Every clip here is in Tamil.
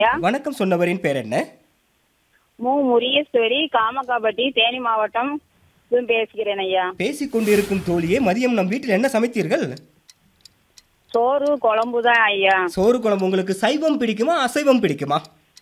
ஐயா வணக்கம் சொன்னவரின் பேர் என்ன மு முரியேஸ்வரி காமகாபட்டி தேனி மாவட்டம் இருந்து பேசுகிறேன் ஐயா பேசிக் கொண்டிருக்கும் தோழியே மதியம் நம் வீட்டில் என்ன சமைத்தீர்கள் சோறு குழம்பு தான் ஐயா சோறு குழம்பு உங்களுக்கு சைவம் பிடிக்குமா அசைவம் பிடிக்குமா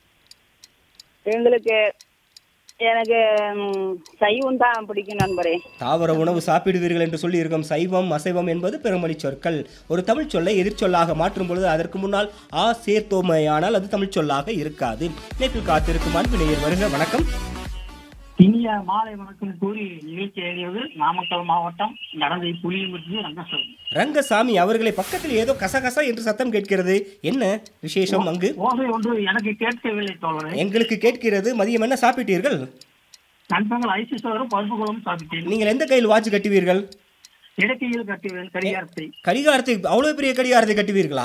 எங்களுக்கு எனக்கு ம், சைவம் தான் பிடிக்கும் நண்பரே தாவர உணவு சாப்பிடுவீர்கள் என்று சொல்லி இருக்கும் சைவம் அசைவம் என்பது பெருமொழி சொற்கள் ஒரு தமிழ் சொல்லை எதிர்ச்சொல்லாக மாற்றும் பொழுது அதற்கு முன்னால் ஆ சேர்த்தோமையானால் அது தமிழ் சொல்லாக இருக்காது இணைப்பில் காத்திருக்கும் அன்பு நேயர் வருக வணக்கம் இனிய மாலை வணக்கம் கூறி நிகழ்ச்சி எழுதியது நாமக்கல் மாவட்டம் நடந்தை புளியமுற்றி ரங்கசாமி ரங்கசாமி அவர்களை பக்கத்தில் ஏதோ கசகச என்று சத்தம் கேட்கிறது என்ன விசேஷம் அங்கு ஓசை ஒன்று எனக்கு கேட்கவில்லை தோழரே எங்களுக்கு கேட்கிறது மதியம் என்ன சாப்பிட்டீர்கள் நண்பர்கள் ஐசி சோறும் பருப்பு குழம்பும் சாப்பிட்டேன் நீங்கள் எந்த கையில் வாட்ச் கட்டுவீர்கள் இடக்கையில் கட்டுவேன் கடிகாரத்தை கடிகாரத்தை அவ்வளவு பெரிய கடிகாரத்தை கட்டுவீர்களா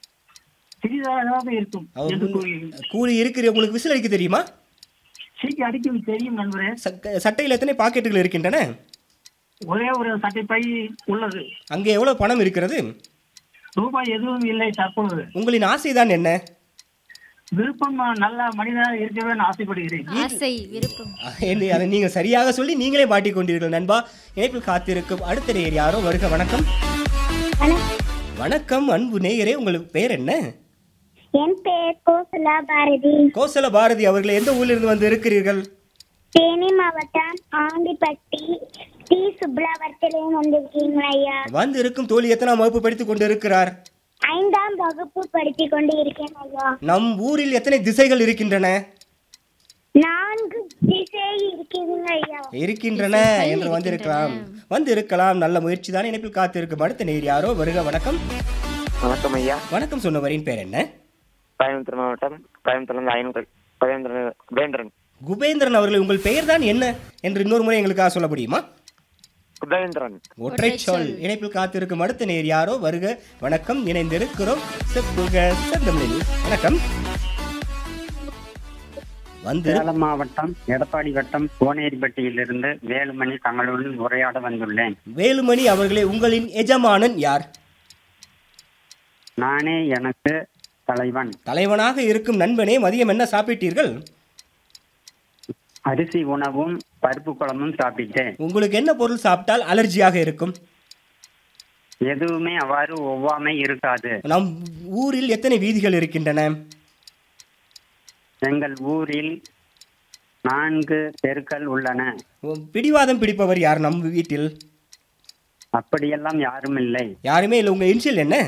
சிறிதாக இருக்கும் அவர் என்று முன்- கூறி கூலி இருக்கிற உங்களுக்கு விசில் அடிக்க தெரியுமா சீக்கி அடிக்க தெரியும் நண்பரே சக்க- சட்டையில் எத்தனை பாக்கெட்டுகள் இருக்கின்றன ஒரே ஒரு சட்டை பை உள்ளது அங்கே எவ்வளவு பணம் இருக்கிறது ரூபாய் எதுவும் இல்லை தற்பொழுது உங்களின் ஆசைதான் என்ன விருப்பம் நல்ல மனிதனாக இருக்கவே நான் ஆசைப்படுகிறேன் ஆசை விருப்பம் என்று அதை நீங்கள் சரியாக சொல்லி நீங்களே மாட்டிக்கொண்டீர்கள் நண்பா இணைப்பில் காத்திருக்கும் அடுத்த நேயர் யாரோ வருக வணக்கம் வணக்கம் அன்பு நேயரே உங்களுக்கு பேர் என்ன என் பெயர் கோசலா பாரதி கோசல பாரதி அவர்கள் எந்த ஊரிலிருந்து வந்து இருக்கிறீர்கள் தேனி மாவட்டம் ஆண்டிப்பட்டி டி சுப்லாவரத்திலே வந்திருக்கீங்களா ஐயா வந்து இருக்கும் தோழி எத்தனாம் வகுப்பு படித்துக் கொண்டு இருக்கிறார் ஐந்தாம் வகுப்பு படித்து கொண்டு இருக்கேன் ஐயா நம் ஊரில் எத்தனை திசைகள் இருக்கின்றன நான்கு திசை இருக்குதுங்க ஐயா இருக்கின்றன என்று வந்திருக்கலாம் வந்து இருக்கலாம் நல்ல முயற்சி தான் இணைப்பில் காத்திருக்கும் அடுத்த நேர் யாரோ வருக வணக்கம் வணக்கம் ஐயா வணக்கம் சொன்னவரின் பேர் என்ன கோயம்புத்தூர் மாவட்டம் கோயம்புத்தூர்லேருந்து ஐநூறு கோயம்புத்தூர் குபேந்திரன் குபேந்திரன் அவர்கள் உங்கள் பெயர் தான் என்ன என்று இன்னொரு முறை எங்களுக்காக சொல்ல முடியுமா குபேந்திரன் ஒற்றை சொல் இணைப்பில் காத்திருக்கும் அடுத்த நேர் யாரோ வருக வணக்கம் இணைந்திருக்கிறோம் செப்புக செந்தமிழில் வணக்கம் வந்து சேலம் மாவட்டம் எடப்பாடி வட்டம் கோனேரிப்பட்டியிலிருந்து வேலுமணி தங்களுடன் உரையாட வந்துள்ளேன் வேலுமணி அவர்களே உங்களின் எஜமானன் யார் நானே எனக்கு தலைவன் தலைவனாக இருக்கும் நண்பனே மதியம் என்ன சாப்பிட்டீர்கள் அரிசி உணவும் பருப்பு குழம்பும் சாப்பிட்டேன் உங்களுக்கு என்ன பொருள் சாப்பிட்டால் அலர்ஜியாக இருக்கும் எதுவுமே அவ்வாறு ஒவ்வாமை இருக்காது நம் ஊரில் எத்தனை வீதிகள் இருக்கின்றன எங்கள் ஊரில் நான்கு தெருக்கள் உள்ளன பிடிவாதம் பிடிப்பவர் யார் நம் வீட்டில் அப்படியெல்லாம் யாரும் இல்லை யாருமே இல்லை உங்க இன்ஷியல் என்ன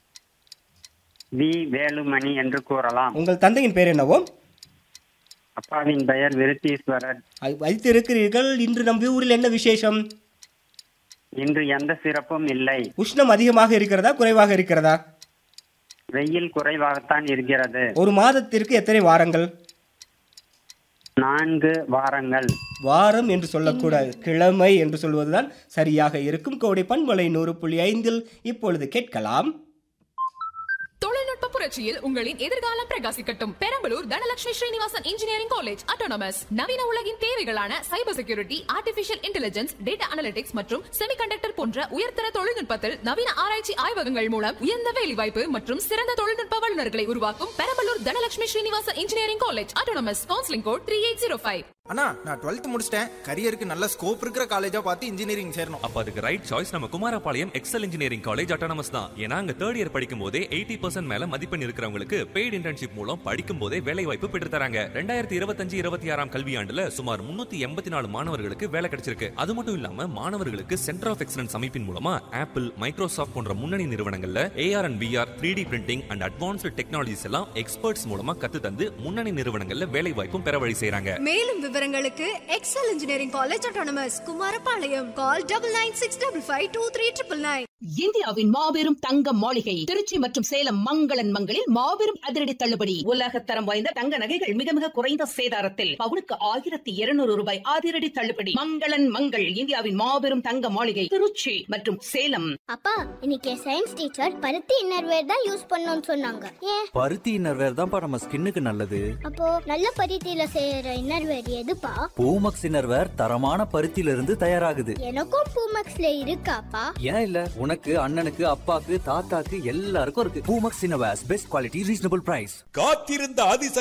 வி வேலுமணி என்று கூறலாம் உங்கள் தந்தையின் பேர் என்னவோ அப்பாவின் பெயர் விருத்தீஸ்வரர் அது வைத்திருக்கிறீர்கள் இன்று நம் ஊரில் என்ன விசேஷம் இன்று எந்த சிறப்பும் இல்லை உஷ்ணம் அதிகமாக இருக்கிறதா குறைவாக இருக்கிறதா வெயில் குறைவாகத்தான் இருக்கிறது ஒரு மாதத்திற்கு எத்தனை வாரங்கள் நான்கு வாரங்கள் வாரம் என்று சொல்லக்கூடாது கிழமை என்று சொல்வதுதான் சரியாக இருக்கும் கோடை பண்பலை நூறு புள்ளி ஐந்தில் இப்பொழுது கேட்கலாம் தொழில்நுட்ப புரட்சியில் உங்களின் எதிர்காலம் பிரகாசிக்கட்டும் Perambalur Dhanalakshmi Srinivasan engineering college autonomous நவீன உலகின் தேவைகளான cyber security artificial intelligence data analytics மற்றும் செமிகண்டக்டர் போன்ற உயர்தர தொழில்நுட்பத்தில் நவீன ஆராய்ச்சி ஆய்வகங்கள் மூலம் உயர்ந்த வேலைவாய்ப்பு மற்றும் சிறந்த தொழில்நுட்ப வல்லுநர்களை உருவாக்கும் Perambalur Dhanalakshmi Srinivasan engineering college autonomous counselling code three eight zero five அண்ணா நான் டுவெல்த் முடிச்சிட்டேன் கரியருக்கு நல்ல ஸ்கோப் இருக்கிற காலேஜா பார்த்து இன்ஜினியரிங் சேரணும் அப்ப அதுக்கு ரைட் சாய்ஸ் நம்ம Kumarapalayam Excel engineering college autonomous தான் ஏன்னா அங்க தேர்ட் இயர் படிக்கும் போதே எயிட்டி பர்சன்ட் மேல மதிப்பெண் இருக்கிறவங்களுக்கு பெய்டு இன்டர்ன்ஷிப் மூலம் படிக்கும் போதே வேலை வாய்ப்பு பெற்று தராங்க ரெண்டாயிரத்தி இருபத்தஞ்சு இருபத்தி ஆறாம் கல்வியாண்டுல சுமார் முன்னூத்தி எண்பத்தி நாலு மாணவர்களுக்கு வேலை கிடைச்சிருக்கு அது மட்டும் இல்லாம மாணவர்களுக்கு சென்டர் ஆஃப் எக்ஸலன்ஸ் அமைப்பின் மூலமா ஆப்பிள் மைக்ரோசாஃப்ட் போன்ற முன்னணி நிறுவனங்கள்ல AR and VR three D printing and advanced technologies எல்லாம் எக்ஸ்பர்ட்ஸ் மூலமா கத்து தந்து முன்னணி நிறுவனங்கள்ல வேலை வாய்ப்பும் பெற வழி செய்றாங்க மேலும் விவரங்களுக்கு Excel engineering college autonomous Kumarapalayam call double nine six double five two three triple nine இந்தியாவின் மாபெரும் தங்க மாளிகை திருச்சி மற்றும் சேலம் மங்களன் மங்களில் மாபெரும் அதிரடி தள்ளுபடி உலகத்தரம் வாய்ந்த தங்க நகைகள் மிக மிக குறைந்த சேதாரத்தில் பவுனுக்கு ஆயிரத்தி இருநூறு ரூபாய் அதிரடி தள்ளுபடி மங்களன் மங்கள் இந்தியாவின் மாபெரும் தங்க மாளிகை திருச்சி மற்றும் சேலம் அப்பா இன்னைக்கு சயின்ஸ் டீச்சர் பருத்தி இன்னர்வேர் தான் யூஸ் பண்ணணும்னு சொன்னாங்க ஏன் பருத்தி இன்னர்வேர் தான்ப்பா நம்ம ஸ்கின்னுக்கு நல்லது அப்போ நல்ல பருத்தியில செய்யற இன்னர்வேர் எதுப்பா பூமக்ஸ் இன்னர்வேர் தரமான பருத்தியில இருந்து தயாராகுது எனக்கும் பூமக்ஸ்ல இருக்காப்பா ஏன் இல்ல உனக்கு அண்ணனுக்கு அப்பாக்கு தாத்தாக்கு எல்லாருக்கும் இருக்கு Poomex innerwears best quality reasonable price காத்திருந்த அதிசய